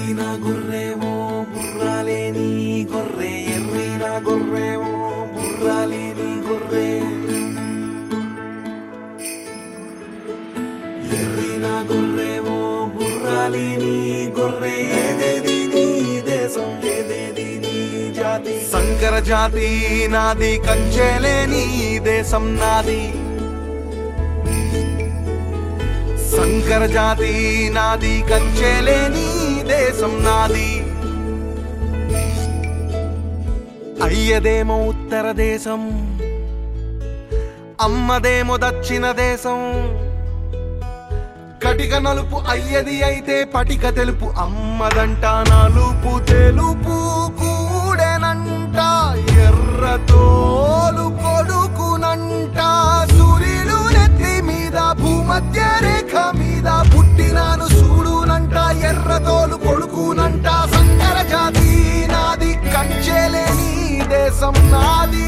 ఎర్రిన గొర్రెవో బుర్రాలేని గొర్రె ఎర్రిన గొర్రెవో బుర్రాలేని గొర్రె ఎర్రిన గొర్రెవో బుర్రాలేని గొర్రె ఏదేది నీ దేశం ఏదేది నీ జాతి సంకర జాతి నాది కంచెలేని దేశం నాది సంకర జాతి నాది కంచెలేని దేశం నాది అయ్యదేమో ఉత్తర దేశం అమ్మదేమో దక్షిణ దేశం కటిక నలుపు అయ్యది అయితే పటిక తెలుపు అమ్మదంట నలుపు తెలుపు కూడెనంట ఎర్ర తోలు కొడుకునంట సూర్యుడు నెత్తి మీద భూమధ్య రేఖ మీద పుట్టినాను చూడునంట ఎర్ర తోలు కొడుకునంట సంకర జాతి నాది కంచెలేని దేశం నాది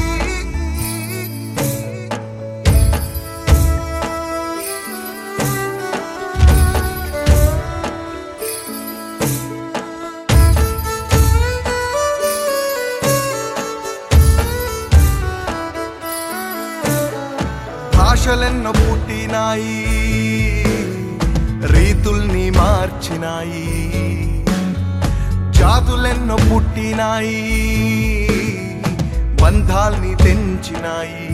భాషలెన్నో పుట్టినాయి రీతుల్ని మార్చినాయి జాతులెన్నో పుట్టినాయి బంధాల్ని తెంచినాయి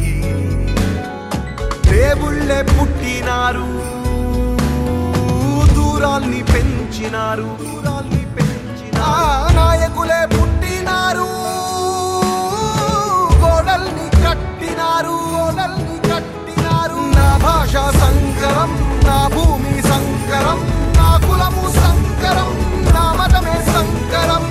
దేవుళ్ళే పుట్టినారు దూరాల్ని పెంచినారు దూరాల్ని పెంచినారు నాయకులే పుట్టినారు గోడల్ని కట్టినారు గోడల్ని కట్టినారు నా భాష సంకరం నా భూమి సంకరం నా కులము సంకరం నా మతమే సంకరం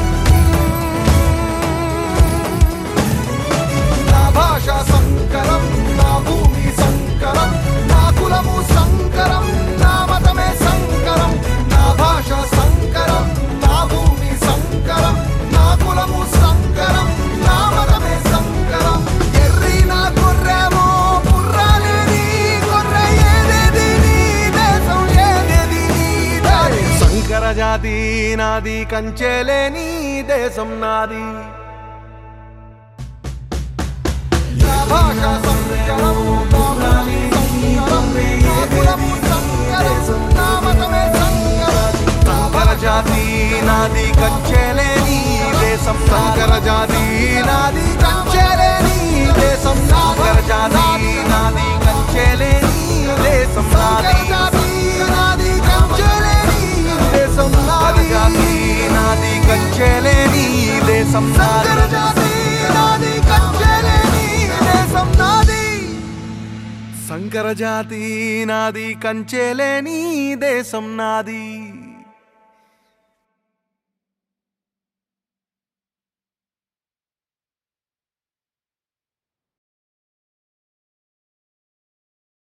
నా భాష సంకరం నా భూమి సంకరం నా కులము సంకరం నా మతమే సంకరం నా భాష సంకరం నా భూమి సంకరం నా కులము సంకరం నా మతమే సంకరం ఎర్రి నా గొర్రెమో బుర్రాలేని గొర్రె ఏదేది నీ దేశం ఏదేది నీ దారి సంకర జాతి నాది కంచెలేని దేశం నాది నా భాష సంకరం నా భూమి సంకరం నా కులము సంకరం నా మతమే సంకరం సంకర జాతి నాది కంచెలేని దేశం సంకర జాతి నాది కంచెలేని దేశం సంకర జాతి నాది కంచెలేని దేశం నాది నాది కంచెలేని దేశం నాది జాతి నాది కంచెలేని దేశం సంకర జాతి నాది కంచెలేని దేశం నాది సంకర జాతి నాది కంచెలేని దేశం నాది